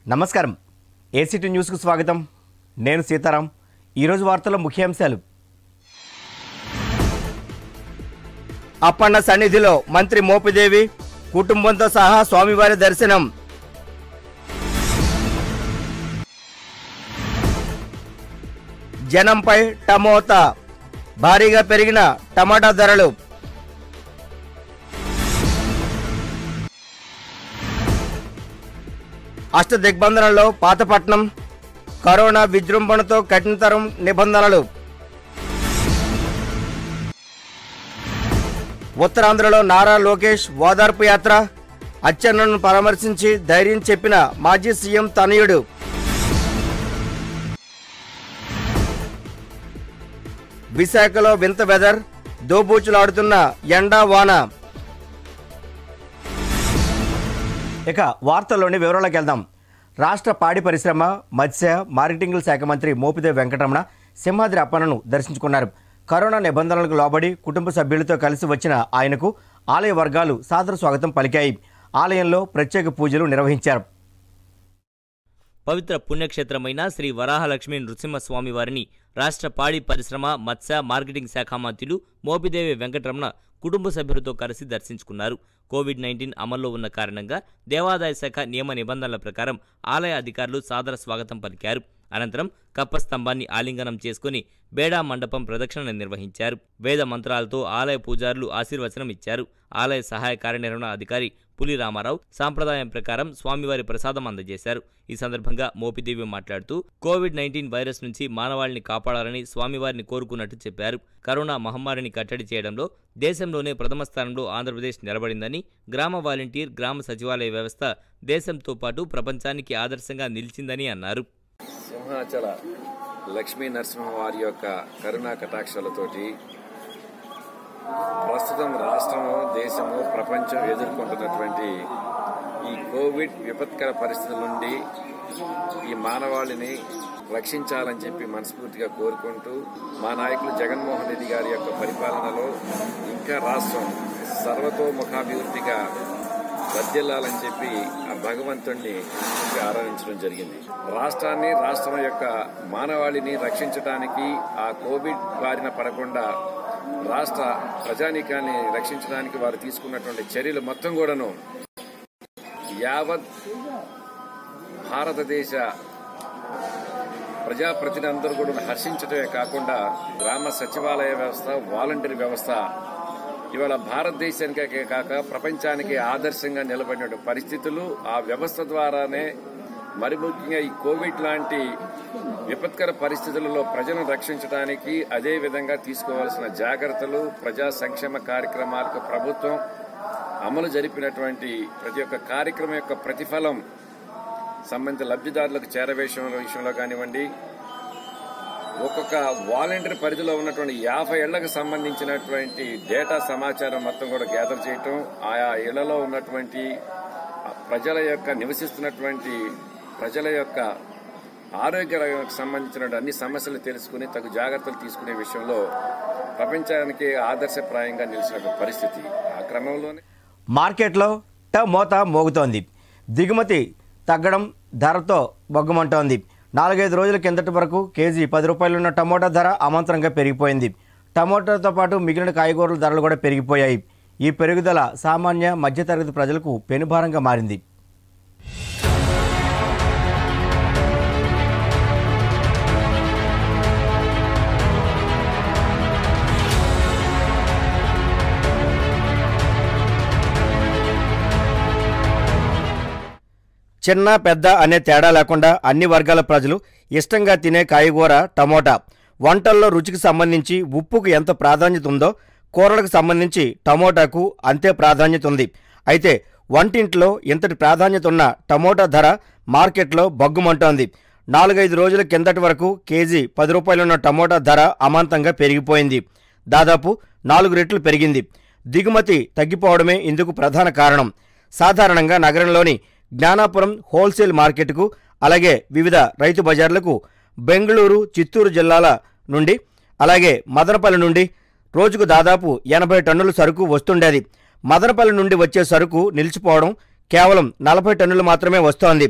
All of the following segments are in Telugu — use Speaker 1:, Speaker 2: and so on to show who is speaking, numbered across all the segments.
Speaker 1: నమస్కారం ఏసీటీ న్యూస్కు స్వాగతం నేను సీతారాం ఈరోజు వార్తల ముఖ్యాంశాలు అప్పన్న సన్నిధిలో మంత్రి మోపిదేవి కుటుంబంతో సహా స్వామివారి దర్శనం జనంపై టమోటా భారీగా పెరిగిన టమాటా ధరలు అష్ట దిగ్బంధనలో పాతపట్నం కరోనా విజృంభణతో కఠినతరం నిబంధనలు ఉత్తరాంధ్రలో నారా లోకేష్ ఓదార్పు యాత్ర అచ్చెన్నను పరామర్శించి ధైర్యం చెప్పిన మాజీ సీఎం తనయుడు విశాఖలో వింత వెదర్ దోబూచులాడుతున్న ఎండా వాన ఇక వార్తల్లోని వివరాలకు వెళ్దాం రాష్ట్ర పాడి పరిశ్రమ మత్స్య మార్కెటింగ్ శాఖ మంత్రి మోపిదేవి వెంకటరమణ సింహాద్రి అప్పన్నను దర్శించుకున్నారు కరోనా నిబంధనలకు లోబడి కుటుంబ సభ్యులతో కలిసి వచ్చిన ఆయనకు ఆలయ వర్గాలు సాదర స్వాగతం పలికాయి ఆలయంలో ప్రత్యేక పూజలు నిర్వహించారు
Speaker 2: పవిత్ర పుణ్యక్షేత్రమైన శ్రీ వరాహలక్ష్మి నృసింహస్వామి వారిని రాష్ట్ర పాడి పరిశ్రమ మత్స్య మార్కెటింగ్ శాఖ మంత్రులు మోపిదేవి వెంకటరమణ కుటుంబ సభ్యులతో కలిసి దర్శించుకున్నారు కోవిడ్ నైన్టీన్ అమల్లో ఉన్న కారణంగా దేవాదాయ శాఖ నియమ నిబంధనల ప్రకారం ఆలయ అధికారులు సాదర స్వాగతం పలికారు అనంతరం కప్ప స్తంభాన్ని ఆలింగనం చేసుకుని బేడా మండపం ప్రదక్షిణ నిర్వహించారు వేద మంత్రాలతో ఆలయ పూజారులు ఆశీర్వచనం ఇచ్చారు ఆలయ సహాయ కార్యనిర్వహణ అధికారి పులి రామారావు సాంప్రదాయం ప్రకారం స్వామివారి ప్రసాదం అందజేశారు ఈ సందర్భంగా మోపిదేవి మాట్లాడుతూ కోవిడ్ నైన్టీన్ వైరస్ నుంచి మానవాళిని కాపాడాలని స్వామివారిని కోరుకున్నట్టు చెప్పారు కరోనా మహమ్మారిని కట్టడి చేయడంలో దేశంలోనే ప్రథమ స్థానంలో ఆంధ్రప్రదేశ్ నిలబడిందని గ్రామ వాలంటీర్ గ్రామ సచివాలయ వ్యవస్థ దేశంతో పాటు ప్రపంచానికి ఆదర్శంగా నిలిచిందని అన్నారు
Speaker 3: సింహాచల లక్ష్మీ నరసింహ వారి యొక్క కరుణా కటాక్షాలతోటి ప్రస్తుతం రాష్ట్రము దేశము ప్రపంచం ఎదుర్కొంటున్నటువంటి ఈ కోవిడ్ విపత్కర పరిస్థితుల నుండి ఈ మానవాళిని రక్షించాలని చెప్పి మనస్ఫూర్తిగా కోరుకుంటూ మా నాయకులు జగన్మోహన్ రెడ్డి గారి యొక్క పరిపాలనలో ఇంకా రాష్ట్రం సర్వతోముఖాభివృద్ధిగా వర్ధిల్లాలని చెప్పి ఆ భగవంతుణ్ణి ఆరాధించడం జరిగింది రాష్ట్రాన్ని రాష్ట్రం యొక్క మానవాళిని రక్షించడానికి ఆ కోవిడ్ బారిన పడకుండా రాష్ట్ర ప్రజానీకాన్ని రక్షించడానికి వారు తీసుకున్నటువంటి చర్యలు మొత్తం కూడాను యావత్ భారతదేశ ప్రజాప్రతినిధులందరూ కూడా హర్షించడమే కాకుండా గ్రామ సచివాలయ వ్యవస్థ వాలంటీర్ వ్యవస్థ ఇవాళ భారతదేశానికే కాక ప్రపంచానికి ఆదర్శంగా నిలబడిన పరిస్థితులు ఆ వ్యవస్థ ద్వారానే మరి ముఖ్యంగా ఈ కోవిడ్ లాంటి విపత్కర పరిస్థితులలో ప్రజలను రక్షించడానికి అదే విధంగా తీసుకోవాల్సిన జాగ్రత్తలు ప్రజా సంక్షేమ కార్యక్రమాలకు ప్రభుత్వం అమలు జరిపినటువంటి ప్రతి ఒక్క కార్యక్రమం యొక్క ప్రతిఫలం సంబంధిత లబ్ధిదారులకు చేరవేశం విషయంలో కానివ్వండి ఒక్కొక్క వాలంటీర్ పరిధిలో ఉన్నటువంటి యాభై ఏళ్లకు సంబంధించినటువంటి డేటా సమాచారం మొత్తం కూడా గ్యాదర్ చేయటం ఆయా ఇళ్లలో ఉన్నటువంటి ప్రజల యొక్క నివసిస్తున్నటువంటి ప్రజల యొక్క ఆరోగ్యానికి సంబంధించిన అన్ని సమస్యలు తెలుసుకుని తగు జాగ్రత్తలు తీసుకునే విషయంలో ప్రపంచానికి ఆదర్శప్రాయంగా నిలిచిన పరిస్థితి ఆ క్రమంలోనే
Speaker 1: మార్కెట్లో ట మోత మోగుతోంది దిగుమతి తగ్గడం ధరతో బొగ్గమంటోంది నాలుగైదు రోజుల కిందటి వరకు కేజీ పది రూపాయలున్న టమోటా ధర అమాంతరంగా పెరిగిపోయింది టమోటాతో పాటు మిగిలిన కాయగూరల ధరలు కూడా పెరిగిపోయాయి ఈ పెరుగుదల సామాన్య మధ్యతరగతి ప్రజలకు పెనుభారంగా మారింది చిన్న పెద్ద అనే తేడా లేకుండా అన్ని వర్గాల ప్రజలు ఇష్టంగా తినే కాయగూర టమోటా వంటల్లో రుచికి సంబంధించి ఉప్పుకు ఎంత ప్రాధాన్యత ఉందో కూరలకు సంబంధించి టమోటాకు అంతే ప్రాధాన్యత ఉంది అయితే వంటింట్లో ఇంతటి ప్రాధాన్యత ఉన్న టమోటా ధర మార్కెట్లో బగ్గుమంటోంది నాలుగైదు రోజుల కిందటి వరకు కేజీ పది రూపాయలున్న టమోటా ధర అమాంతంగా పెరిగిపోయింది దాదాపు నాలుగు రెట్లు పెరిగింది దిగుమతి తగ్గిపోవడమే ఇందుకు ప్రధాన కారణం సాధారణంగా నగరంలోని జ్ఞానాపురం హోల్సేల్ మార్కెట్కు అలాగే వివిధ రైతు బజార్లకు బెంగళూరు చిత్తూరు జిల్లాల నుండి అలాగే మదనపల్లి నుండి రోజుకు దాదాపు ఎనభై టన్నుల సరుకు వస్తుండేది మదనపల్లి నుండి వచ్చే సరుకు నిలిచిపోవడం కేవలం నలభై టన్నులు మాత్రమే వస్తోంది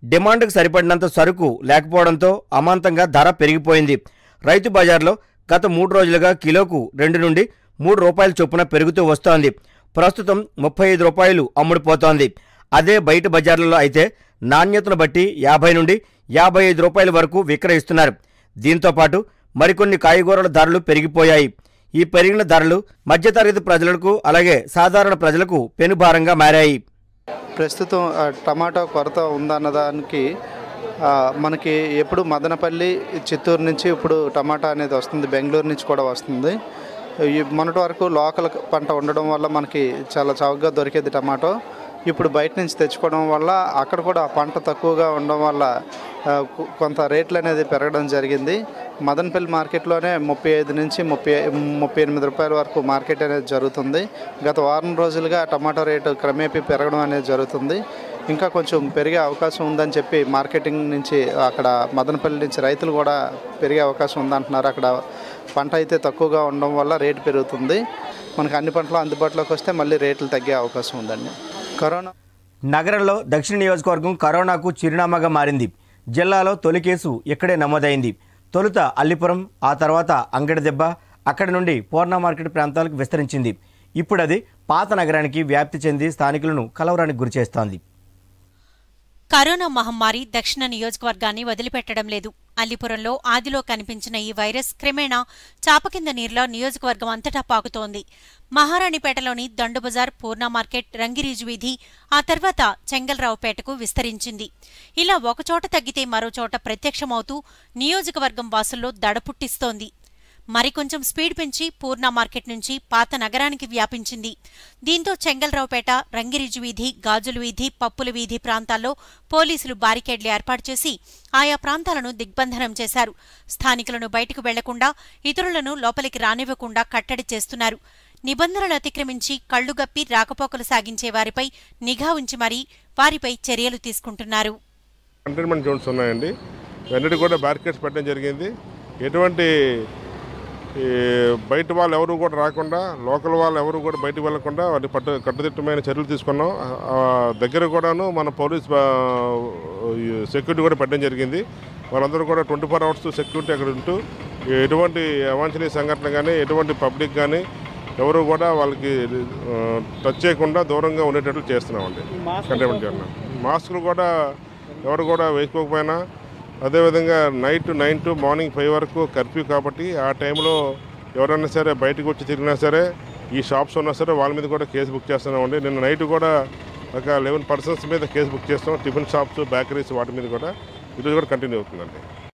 Speaker 1: డిమాండ్కు సరిపడినంత సరుకు లేకపోవడంతో అమాంతంగా ధర పెరిగిపోయింది రైతు బజార్లో గత మూడు రోజులుగా కిలోకు రెండు నుండి మూడు రూపాయల చొప్పున పెరుగుతూ వస్తోంది ప్రస్తుతం ముప్పై ఐదు రూపాయలు అమ్ముడుపోతోంది అదే బయట బజార్లలో అయితే నాణ్యతను బట్టి యాభై నుండి యాభై ఐదు రూపాయల వరకు విక్రయిస్తున్నారు దీంతో పాటు మరికొన్ని కాయగూరల ధరలు పెరిగిపోయాయి ఈ పెరిగిన ధరలు మధ్యతరగతి ప్రజలకు అలాగే సాధారణ ప్రజలకు పెనుభారంగా మారాయి
Speaker 4: ప్రస్తుతం ఆ, టమాటా కొరత ఉందన్నదానికి ఆ, మనకి ఎప్పుడు మదనపల్లి చిత్తూరు నుంచి ఇప్పుడు టమాటా అనేది వస్తుంది బెంగళూరు నుంచి కూడా వస్తుంది ఈ మొన్నటి వరకు లోకల్ పంట ఉండడం వల్ల మనకి చాలా చౌకగా దొరికేది టమాటో ఇప్పుడు బయట నుంచి తెచ్చుకోవడం వల్ల అక్కడ కూడా పంట తక్కువగా ఉండడం వల్ల ఆ, కొ- కొంత రేట్లు అనేది పెరగడం జరిగింది మదనపల్లి మార్కెట్లోనే ముప్పై ఐదు నుంచి ముప్పై ముప్పై ఎనిమిది రూపాయల వరకు మార్కెట్ అనేది జరుగుతుంది గత వారం రోజులుగా టమాటో రేటు క్రమేపీ పెరగడం అనేది జరుగుతుంది ఇంకా కొంచెం పెరిగే అవకాశం ఉందని చెప్పి మార్కెటింగ్ నుంచి అక్కడ మదనపల్లి నుంచి రైతులు కూడా పెరిగే అవకాశం ఉందంటున్నారు అక్కడ పంట అయితే తక్కువగా ఉండడం వల్ల రేటు పెరుగుతుంది మనకు అన్ని పంటలు అందుబాటులోకి వస్తే మళ్ళీ రేట్లు తగ్గే అవకాశం ఉందండి కరోనా
Speaker 1: నగరంలో దక్షిణ నియోజకవర్గం కరోనాకు చిరునామాగా మారింది జిల్లాలో తొలి కేసు ఇక్కడే నమోదైంది తొలుత అల్లిపురం ఆ తర్వాత అంగడిదెబ్బ అక్కడి నుండి పూర్ణ మార్కెట్ ప్రాంతాలకు విస్తరించింది ఇప్పుడు అది పాత నగరానికి వ్యాప్తి చెంది స్థానికులను కలవరానికి గురిచేస్తోంది
Speaker 5: కరోనా మహమ్మారి దక్షిణ నియోజకవర్గాన్ని వదిలిపెట్టడం లేదు అల్లిపురంలో ఆదిలో కనిపించిన ఈ వైరస్ క్రమేణా చాపకింద నీరులో నియోజకవర్గం అంతటా పాకుతోంది మహారాణిపేటలోని దండుబజార్ పూర్ణ మార్కెట్ రంగిరీజు వీధి ఆ తర్వాత చెంగల్రావుపేటకు విస్తరించింది ఇలా ఒకచోట తగ్గితే మరోచోట ప్రత్యక్షమవుతూ నియోజకవర్గం వాసుల్లో దడ పుట్టిస్తోంది మరికొంచెం స్పీడ్ పెంచి పూర్ణ మార్కెట్ నుంచి పాత నగరానికి వ్యాపించింది దీంతో చెంగల్రావుపేట రంగిరిజు వీధి గాజుల వీధి పప్పుల వీధి ప్రాంతాల్లో పోలీసులు బారికేడ్లు ఏర్పాటు చేసి ఆయా ప్రాంతాలను దిగ్బంధనం చేశారు స్థానికులను బయటకు వెళ్లకుండా ఇతరులను లోపలికి రానివ్వకుండా కట్టడి చేస్తున్నారు నిబంధనలు అతిక్రమించి కళ్లుగప్పి రాకపోకలు సాగించే వారిపై నిఘా ఉంచి మరీ వారిపై చర్యలు తీసుకుంటున్నారు
Speaker 6: కంటైన్మెంట్ జోన్స్ ఉన్నాయండి వెన్నటి కూడా బ్యారికేడ్స్ పెట్టడం జరిగింది ఎటువంటి ఈ బయట వాళ్ళు ఎవరు కూడా రాకుండా లోకల్ వాళ్ళు ఎవరు కూడా బయటకు వెళ్లకుండా వాటి పట్టు కట్టుదిట్టమైన చర్యలు తీసుకున్నాం ఆ, ఆ, దగ్గర కూడాను మన పోలీస్ సెక్యూరిటీ కూడా పెట్టడం జరిగింది వాళ్ళందరూ కూడా ట్వంటీ ఫోర్ అవర్స్ సెక్యూరిటీ అక్కడ ఉంటూ ఎటువంటి అవాంఛనీయ సంఘటన కానీ ఎటువంటి పబ్లిక్ కానీ ఎవరు కూడా వాళ్ళకి ఆ, టచ్ చేయకుండా దూరంగా ఉండేటట్లు చేస్తున్నామండి కంటైన్మెంట్ చేస్తున్నాం మాస్కులు కూడా ఎవరు కూడా వేసుకోకపోయినా అదేవిధంగా night nine to morning five వరకు కర్ఫ్యూ కాబట్టి ఆ టైంలో ఎవరైనా సరే బయటకు వచ్చి తిరిగినా సరే ఈ షాప్స్ ఉన్నా సరే వాళ్ళ మీద కూడా కేసు బుక్ చేస్తున్నామండి నిన్న నైట్ కూడా ఒక లెవెన్ పర్సన్స్ మీద కేసు బుక్ చేస్తాం టిఫిన్ షాప్స్ బేకరీస్ వాటి మీద కూడా ఈరోజు కూడా కంటిన్యూ అవుతుందండి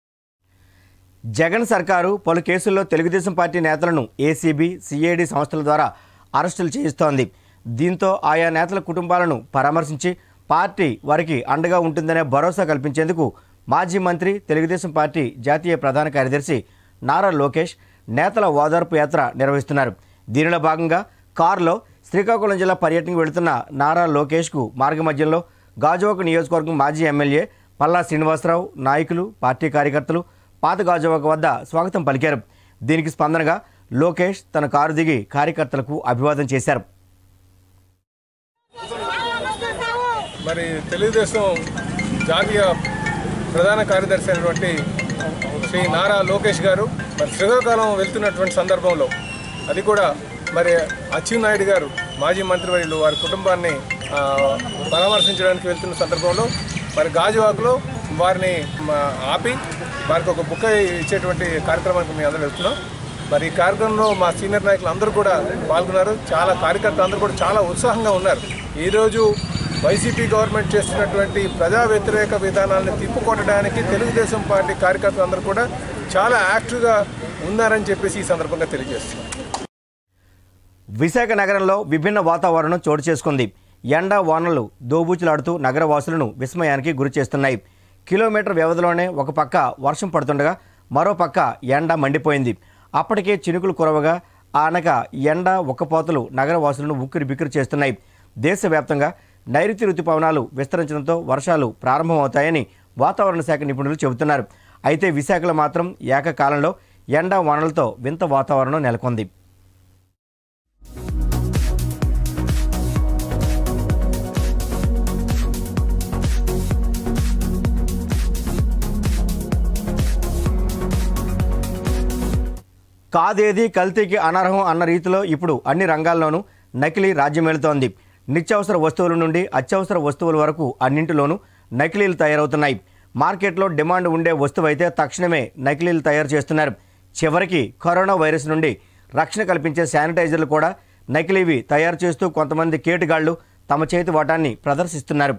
Speaker 1: జగన్ సర్కారు పలు కేసుల్లో తెలుగుదేశం పార్టీ నేతలను ఏసీబీ సిఐడి సంస్థల ద్వారా అరెస్టులు చేయిస్తోంది దీంతో ఆయా నేతల కుటుంబాలను పరామర్శించి పార్టీ వారికి అండగా ఉంటుందనే భరోసా కల్పించేందుకు మాజీ మంత్రి తెలుగుదేశం పార్టీ జాతీయ ప్రధాన కార్యదర్శి నారా లోకేష్ నేతల ఓదార్పు యాత్ర నిర్వహిస్తున్నారు దీనిలో భాగంగా కారులో శ్రీకాకుళం జిల్లా పర్యటనకు వెళుతున్న నారా లోకేష్కు మార్గమధ్యంలో గాజువాక నియోజకవర్గం మాజీ ఎమ్మెల్యే పల్లా శ్రీనివాసరావు నాయకులు పార్టీ కార్యకర్తలు పాత గాజువాక వద్ద స్వాగతం పలికారు దీనికి స్పందనగా లోకేష్ తన కారు దిగి కార్యకర్తలకు అభివాదం చేశారు
Speaker 7: మరి తెలుగుదేశం జాతీయ ప్రధాన కార్యదర్శి అయినటువంటి శ్రీ నారా లోకేష్ గారు మరి శ్రీకాకుళం వెళ్తున్నటువంటి సందర్భంలో అది కూడా మరి అచ్చెన్నాయుడు గారు మాజీ మంత్రివర్యులు వారి కుటుంబాన్ని ఆ, పరామర్శించడానికి వెళ్తున్న సందర్భంలో మరి గాజువాకలో వారిని మ, ఆపి వారికి ఒక బుక్క ఇచ్చేటువంటి కార్యక్రమానికి మేము అందరూ వెళ్తున్నాం మరి ఈ కార్యక్రమంలో మా సీనియర్ నాయకులు అందరూ కూడా పాల్గొన్నారు చాలా కార్యకర్తలు అందరూ కూడా చాలా ఉత్సాహంగా ఉన్నారు ఈరోజు వైసీపీ గవర్నమెంట్ చేస్తున్నటువంటి ప్రజా వ్యతిరేక విధానాలను తిప్పుకొట్టడానికి తెలుగుదేశం పార్టీ కార్యకర్తలు అందరూ కూడా చాలా యాక్టివ్గా ఉన్నారని చెప్పేసి ఈ సందర్భంగా తెలియజేస్తున్నాం
Speaker 1: విశాఖ నగరంలో విభిన్న వాతావరణం చోటు చేసుకుంది ఎండ వానలు దోబూచులాడుతూ నగరవాసులను విస్మయానికి గురి చేస్తున్నాయి కిలోమీటర్ వ్యవధిలోనే ఒక పక్క వర్షం పడుతుండగా మరో పక్క ఎండ మండిపోయింది అప్పటికే చినుకులు కురవగా ఆనక ఎండ ఉక్కపోతలు నగరవాసులను ఉక్కిరి బిక్కిరి చేస్తున్నాయి దేశవ్యాప్తంగా నైరుతి రుతుపవనాలు విస్తరించడంతో వర్షాలు ప్రారంభమవుతాయని వాతావరణ శాఖ నిపుణులు చెబుతున్నారు అయితే విశాఖలో మాత్రం ఏకకాలంలో ఎండ వానలతో వింత వాతావరణం నెలకొంది కాదేది కల్తీకి అనర్హం అన్న రీతిలో ఇప్పుడు అన్ని రంగాల్లోనూ నకిలీ రాజ్యమేలుతోంది నిత్యావసర వస్తువుల నుండి అత్యవసర వస్తువుల వరకు అన్నింటిలోనూ నకిలీలు తయారవుతున్నాయి మార్కెట్లో డిమాండ్ ఉండే వస్తువు అయితే తక్షణమే నకిలీలు తయారు చేస్తున్నారు చివరికి కరోనా వైరస్ నుండి రక్షణ కల్పించే శానిటైజర్లు కూడా నకిలీవి తయారు చేస్తూ కొంతమంది కేటుగాళ్లు తమ చేతి వాటాన్ని ప్రదర్శిస్తున్నారు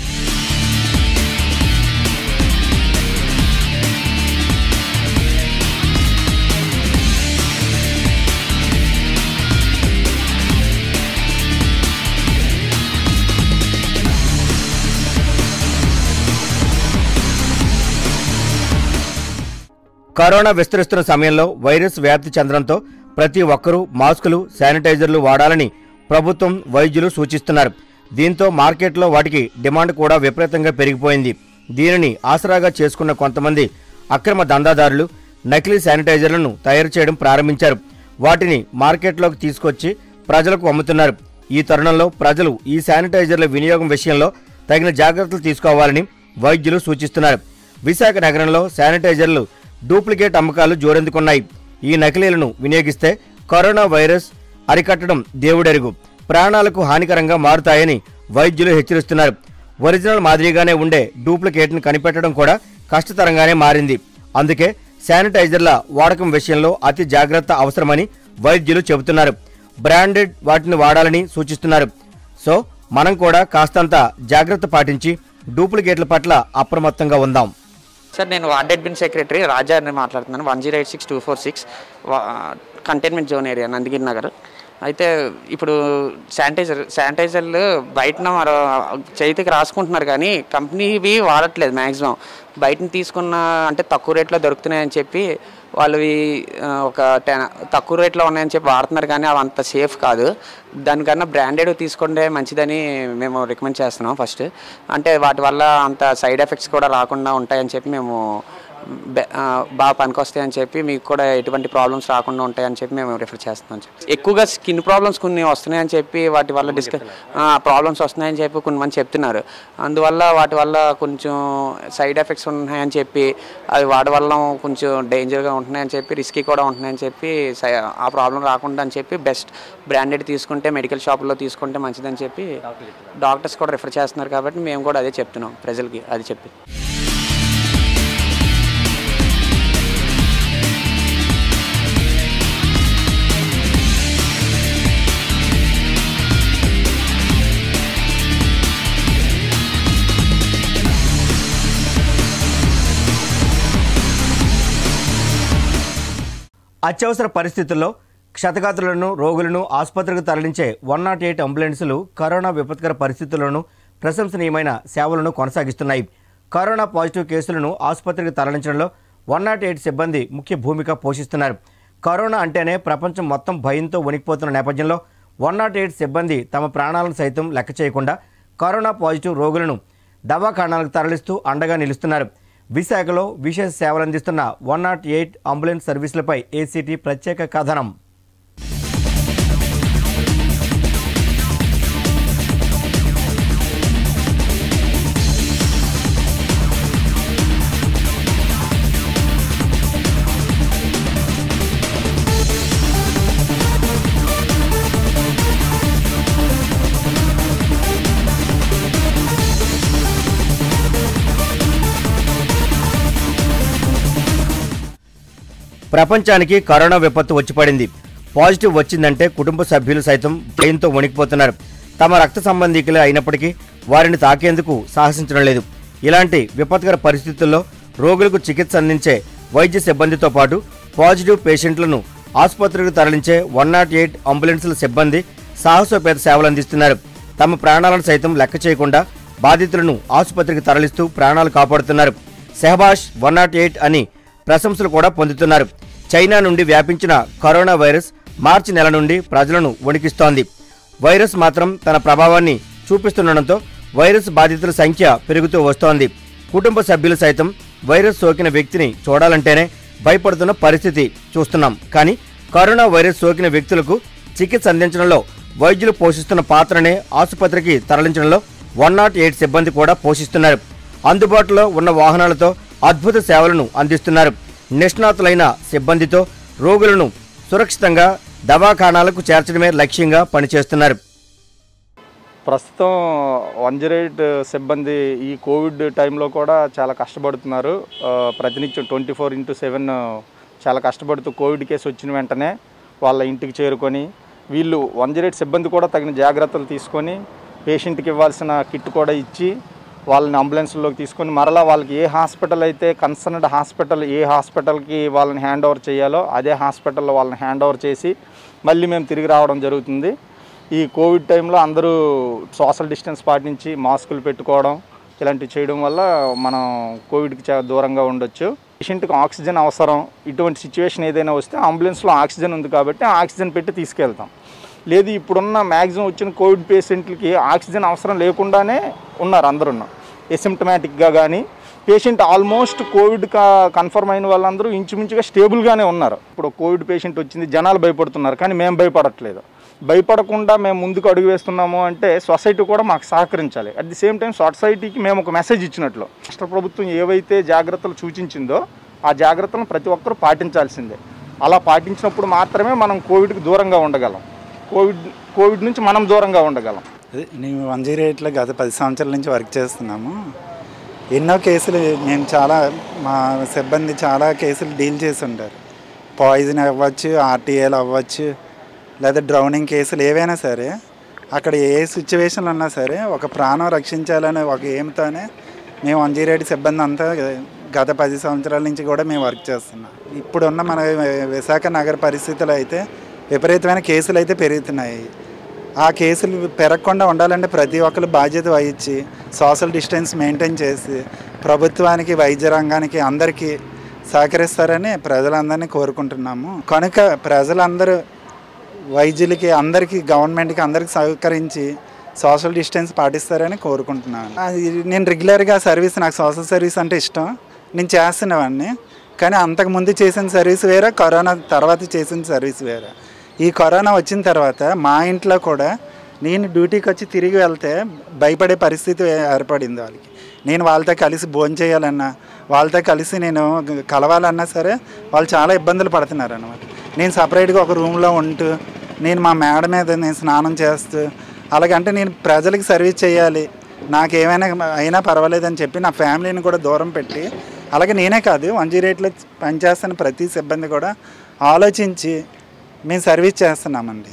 Speaker 1: కరోనా విస్తరిస్తున్న సమయంలో వైరస్ వ్యాప్తి చెందడంతో ప్రతి ఒక్కరూ మాస్కులు శానిటైజర్లు వాడాలని ప్రభుత్వం వైద్యులు సూచిస్తున్నారు దీంతో మార్కెట్లో వాటికి డిమాండ్ కూడా విపరీతంగా పెరిగిపోయింది దీనిని ఆసరాగా చేసుకున్న కొంతమంది అక్రమ దందాదారులు నకిలీ శానిటైజర్లను తయారు చేయడం ప్రారంభించారు వాటిని మార్కెట్లోకి తీసుకొచ్చి ప్రజలకు అమ్ముతున్నారు ఈ తరుణంలో ప్రజలు ఈ శానిటైజర్ల వినియోగం విషయంలో తగిన జాగ్రత్తలు తీసుకోవాలని వైద్యులు సూచిస్తున్నారు విశాఖ నగరంలో శానిటైజర్లు డూప్లికేట్ అమ్మకాలు జోరెందుకున్నాయి ఈ నకిలీలను వినియోగిస్తే కరోనా వైరస్ అరికట్టడం దేవుడెరుగు ప్రాణాలకు హానికరంగా మారుతాయని వైద్యులు హెచ్చరిస్తున్నారు ఒరిజినల్ మాదిరిగానే ఉండే డూప్లికేట్ను కనిపెట్టడం కూడా కష్టతరంగానే మారింది అందుకే శానిటైజర్ల వాడకం విషయంలో అతి జాగ్రత్త అవసరమని వైద్యులు చెబుతున్నారు బ్రాండెడ్ వాటిని వాడాలని సూచిస్తున్నారు సో మనం కూడా కాస్తంత జాగ్రత్త పాటించి డూప్లికేట్ల పట్ల అప్రమత్తంగా ఉందాం
Speaker 8: సార్ నేను వార్డ్ అడ్మిన్ సెక్రటరీ రాజా అని మాట్లాడుతున్నాను one zero eight six two four six containment zone area Nandagiri Nagar అయితే ఇప్పుడు శానిటైజర్ శానిటైజర్లు బయటన మరో చేతికి రాసుకుంటున్నారు కానీ కంపెనీవి వాడట్లేదు మ్యాక్సిమం బయటని తీసుకున్న అంటే తక్కువ రేట్లో దొరుకుతున్నాయని చెప్పి వాళ్ళవి ఆ, ఒక టెన్ తక్కువ రేట్లో ఉన్నాయని చెప్పి వాడుతున్నారు కానీ అవి అంత సేఫ్ కాదు దానికన్నా బ్రాండెడ్ తీసుకుంటే మంచిదని మేము రికమెండ్ చేస్తున్నాం ఫస్ట్ అంటే వాటి వల్ల అంత సైడ్ ఎఫెక్ట్స్ కూడా రాకుండా ఉంటాయని చెప్పి మేము బె- ఆ, బాగా పనికొస్తాయని చెప్పి మీకు కూడా ఎటువంటి ప్రాబ్లమ్స్ రాకుండా ఉంటాయని చెప్పి మేము రిఫర్ చేస్తున్నాం చెప్పి. ఎక్కువగా స్కిన్ ప్రాబ్లమ్స్ కొన్ని వస్తున్నాయని చెప్పి వాటి వల్ల డిస్క ప్రాబ్లమ్స్ వస్తున్నాయని చెప్పి కొన్ని మంది చెప్తున్నారు అందువల్ల వాటి వల్ల కొంచెం సైడ్ ఎఫెక్ట్స్ ఉన్నాయని చెప్పి అవి వాటి వల్ల కొంచెం డేంజర్గా ఉంటున్నాయని చెప్పి రిస్కీ కూడా ఉంటున్నాయని చెప్పి సై- ఆ ప్రాబ్లం రాకుండా అని చెప్పి బెస్ట్ బ్రాండెడ్ తీసుకుంటే మెడికల్ షాపుల్లో తీసుకుంటే మంచిదని చెప్పి డాక్టర్స్ కూడా రిఫర్ చేస్తున్నారు కాబట్టి మేము కూడా అదే చెప్తున్నాం ప్రజలకి అది చెప్పి
Speaker 1: అత్యవసర పరిస్థితుల్లో క్షతగాత్రులను రోగులను ఆసుపత్రికి తరలించే వన్ నాట్ ఎయిట్ అంబులెన్సులు కరోనా విపత్కర పరిస్థితుల్లోనూ ప్రశంసనీయమైన సేవలను కొనసాగిస్తున్నాయి కరోనా పాజిటివ్ కేసులను ఆసుపత్రికి తరలించడంలో వన్ నాట్ ఎయిట్ సిబ్బంది ముఖ్య భూమిక పోషిస్తున్నారు కరోనా అంటేనే ప్రపంచం మొత్తం భయంతో వణికిపోతున్న నేపథ్యంలో వన్ నాట్ ఎయిట్ సిబ్బంది తమ ప్రాణాలను సైతం లెక్క చేయకుండా కరోనా పాజిటివ్ రోగులను దవాఖానాలకు తరలిస్తూ అండగా నిలుస్తున్నారు విశాఖలో విశేష సేవలు అందిస్తున్న వన్ నాట్ ఎయిట్ అంబులెన్స్ సర్వీసులపై ఏసీటీ ప్రత్యేక కథనం ప్రపంచానికి కరోనా విపత్తు వచ్చి పడింది పాజిటివ్ వచ్చిందంటే కుటుంబ సభ్యులు సైతం భయంతో వణికిపోతున్నారు తమ రక్త సంబంధికులే అయినప్పటికీ వారిని తాకేందుకు సాహసించడం లేదు ఇలాంటి విపత్కర పరిస్థితుల్లో రోగులకు చికిత్స అందించే వైద్య సిబ్బందితో పాటు పాజిటివ్ పేషెంట్లను ఆసుపత్రికి తరలించే వన్ నాట్ ఎయిట్ అంబులెన్సుల సిబ్బంది సాహసోపేత సేవలు అందిస్తున్నారు తమ ప్రాణాలను సైతం లెక్క చేయకుండా బాధితులను ఆసుపత్రికి తరలిస్తూ ప్రాణాలు కాపాడుతున్నారు సెహబాష్ వన్ నాట్ ఎయిట్ అని ప్రశంసలు కూడా పొందుతున్నారు చైనా నుండి వ్యాపించిన కరోనా వైరస్ మార్చి నెల నుండి ప్రజలను వణికిస్తోంది వైరస్ మాత్రం తన ప్రభావాన్ని చూపిస్తుండటంతో వైరస్ బాధితుల సంఖ్య పెరుగుతూ వస్తోంది కుటుంబ సభ్యులు సైతం వైరస్ సోకిన వ్యక్తిని చూడాలంటేనే భయపడుతున్న పరిస్థితి చూస్తున్నాం కానీ కరోనా వైరస్ సోకిన వ్యక్తులకు చికిత్స అందించడంలో వైద్యులు పోషిస్తున్న పాత్రనే ఆసుపత్రికి తరలించడంలో వన్ నాట్ ఎయిట్ సిబ్బంది కూడా పోషిస్తున్నారు అందుబాటులో ఉన్న వాహనాలతో అద్భుత సేవలను అందిస్తున్నారు నిష్ణాతులైన సిబ్బందితో రోగులను సురక్షితంగా దవాఖానాలకు చేర్చడమే లక్ష్యంగా పనిచేస్తున్నారు
Speaker 9: ప్రస్తుతం వన్ జీరో ఎయిట్ సిబ్బంది ఈ కోవిడ్ టైంలో కూడా చాలా కష్టపడుతున్నారు ఆ, ప్రతినిత్యం ట్వంటీ ఫోర్ ఇంటూ సెవెన్ చాలా కష్టపడుతూ కోవిడ్ కేసు వచ్చిన వెంటనే వాళ్ళ ఇంటికి చేరుకొని వీళ్ళు వన్ జీరో ఎయిట్ సిబ్బంది కూడా తగిన జాగ్రత్తలు తీసుకొని పేషెంట్కి ఇవ్వాల్సిన కిట్ కూడా ఇచ్చి వాళ్ళని అంబులెన్స్లోకి తీసుకొని మరలా వాళ్ళకి ఏ హాస్పిటల్ అయితే కన్సర్న్డ్ హాస్పిటల్ ఏ హాస్పిటల్కి వాళ్ళని హ్యాండ్ ఓవర్ చేయాలో అదే హాస్పిటల్లో వాళ్ళని హ్యాండ్ ఓవర్ చేసి మళ్ళీ మేము తిరిగి రావడం జరుగుతుంది ఈ కోవిడ్ టైంలో అందరూ సోషల్ డిస్టెన్స్ పాటించి మాస్కులు పెట్టుకోవడం ఇలాంటివి చేయడం వల్ల మనం కోవిడ్కి చాలా దూరంగా ఉండొచ్చు పేషెంట్కి ఆక్సిజన్ అవసరం ఇటువంటి సిచ్యువేషన్ ఏదైనా వస్తే అంబులెన్స్లో ఆక్సిజన్ ఉంది కాబట్టి ఆ ఆక్సిజన్ పెట్టి తీసుకెళ్తాం లేదు ఇప్పుడున్న మ్యాక్సిమం వచ్చిన కోవిడ్ పేషెంట్లకి ఆక్సిజన్ అవసరం లేకుండానే ఉన్నారు అందరూ ఎసిమ్టమాటిక్గా కానీ పేషెంట్ ఆల్మోస్ట్ కోవిడ్ కన్ఫర్మ్ అయిన వాళ్ళందరూ ఇంచుమించుగా స్టేబుల్గానే ఉన్నారు ఇప్పుడు కోవిడ్ పేషెంట్ వచ్చింది జనాలు భయపడుతున్నారు కానీ మేము భయపడట్లేదు భయపడకుండా మేము ముందుకు అడుగు వేస్తున్నాము అంటే సొసైటీ కూడా మాకు సహకరించాలి అట్ ది సేమ్ టైం సొసైటీకి మేము ఒక మెసేజ్ ఇచ్చినట్లు రాష్ట్ర ప్రభుత్వం ఏవైతే జాగ్రత్తలు సూచించిందో ఆ జాగ్రత్తలను ప్రతి ఒక్కరూ పాటించాల్సిందే అలా పాటించినప్పుడు మాత్రమే మనం కోవిడ్కి దూరంగా ఉండగలం కోవిడ్ కోవిడ్ నుంచి మనం దూరంగా ఉండగలం
Speaker 10: అదే నేను వన్ జీరో ఎయిట్లో గత పది సంవత్సరాల నుంచి వర్క్ చేస్తున్నాము ఎన్నో కేసులు మేము చాలా మా సిబ్బంది చాలా కేసులు డీల్ చేసి ఉంటారు పాయిజన్ అవ్వచ్చు ఆర్టీఏలు అవ్వచ్చు లేదా డ్రౌనింగ్ కేసులు ఏవైనా సరే అక్కడ ఏ సిచ్యువేషన్లు ఉన్నా సరే ఒక ప్రాణం రక్షించాలనే ఒక ఏమితోనే మేము వన్ జీరో ఎయిట్ సిబ్బంది అంతా గత పది సంవత్సరాల నుంచి కూడా మేము వర్క్ చేస్తున్నాం ఇప్పుడున్న మన విశాఖ నగర పరిస్థితులు అయితే విపరీతమైన కేసులు అయితే పెరుగుతున్నాయి ఆ కేసులు పెరగకుండా ఉండాలంటే ప్రతి ఒక్కరు బాధ్యత వహించి సోషల్ డిస్టెన్స్ మెయింటైన్ చేసి ప్రభుత్వానికి వైద్య రంగానికి అందరికీ సహకరిస్తారని ప్రజలందరినీ కోరుకుంటున్నాము కనుక ప్రజలందరూ వైద్యులకి అందరికీ గవర్నమెంట్కి అందరికీ సహకరించి సోషల్ డిస్టెన్స్ పాటిస్తారని కోరుకుంటున్నాను అది నేను రెగ్యులర్గా సర్వీస్ నాకు సోషల్ సర్వీస్ అంటే ఇష్టం నేను చేస్తున్నవాడిని కానీ అంతకుముందు చేసిన సర్వీస్ వేరే కరోనా తర్వాత చేసిన సర్వీస్ వేరే ఈ కరోనా వచ్చిన తర్వాత మా ఇంట్లో కూడా నేను డ్యూటీకి వచ్చి తిరిగి వెళ్తే భయపడే పరిస్థితి ఏర్పడింది వాళ్ళకి నేను వాళ్ళతో కలిసి భోజనం చేయాలన్నా వాళ్ళతో కలిసి నేను కలవాలన్నా సరే వాళ్ళు చాలా ఇబ్బందులు పడుతున్నారు అనమాట నేను సపరేట్గా ఒక రూమ్లో ఉంటూ నేను మా మేడ మీద నేను స్నానం చేస్తూ అలాగంటే నేను ప్రజలకు సర్వీస్ చేయాలి నాకు ఏమైనా అయినా పర్వాలేదని చెప్పి నా ఫ్యామిలీని కూడా దూరం పెట్టి అలాగే నేనే కాదు వన్ జీరో ఎయిట్లో పనిచేస్తున్న ప్రతి సిబ్బంది కూడా ఆలోచించి మేము సర్వీస్ చేస్తున్నామండి